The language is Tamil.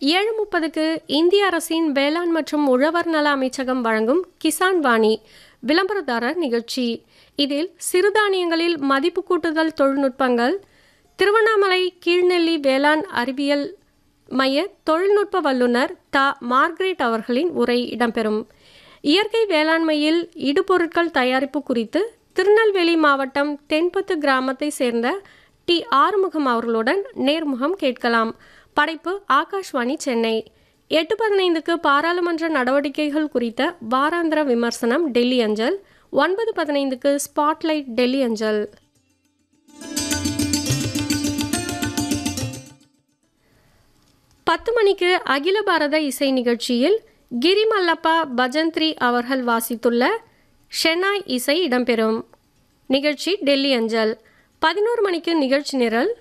ஏழு முப்பதுக்கு இந்திய அரசின் வேளாண் மற்றும் உழவர் நல அமைச்சகம் வழங்கும் கிசான் வாணி விளம்பரதாரர் நிகழ்ச்சி இதில் சிறுதானியங்களில் மதிப்பு கூட்டுதல் தொழில்நுட்பங்கள் திருவண்ணாமலை கீழ்நெல்லி வேளாண் அறிவியல் மைய தொழில்நுட்ப வல்லுநர் தா மார்கரெட் அவர்களின் உரை இடம்பெறும் இயற்கை வேளாண்மையில் இடுபொருட்கள் தயாரிப்பு குறித்து திருநெல்வேலி மாவட்டம் தென்பத்து கிராமத்தை சேர்ந்த டி ஆறுமுகம் அவர்களுடன் நேர்முகம் கேட்கலாம் படைப்பு ஆகாஷ்வாணி சென்னை எட்டு பதினைந்துக்கு பாராளுமன்ற நடவடிக்கைகள் குறித்த வாராந்திர விமர்சனம் டெல்லி அஞ்சல் ஒன்பது பதினைந்துக்கு ஸ்பாட்லைட் டெல்லி அஞ்சல் பத்து மணிக்கு அகில பாரத இசை நிகழ்ச்சியில் கிரிமல்லப்பா பஜந்த்ரி அவர்கள் வாசித்துள்ள ஷெனாய் இசை இடம்பெறும் நிகழ்ச்சி டெல்லி அஞ்சல் பதினோரு மணிக்கு நிகழ்ச்சி நிரல்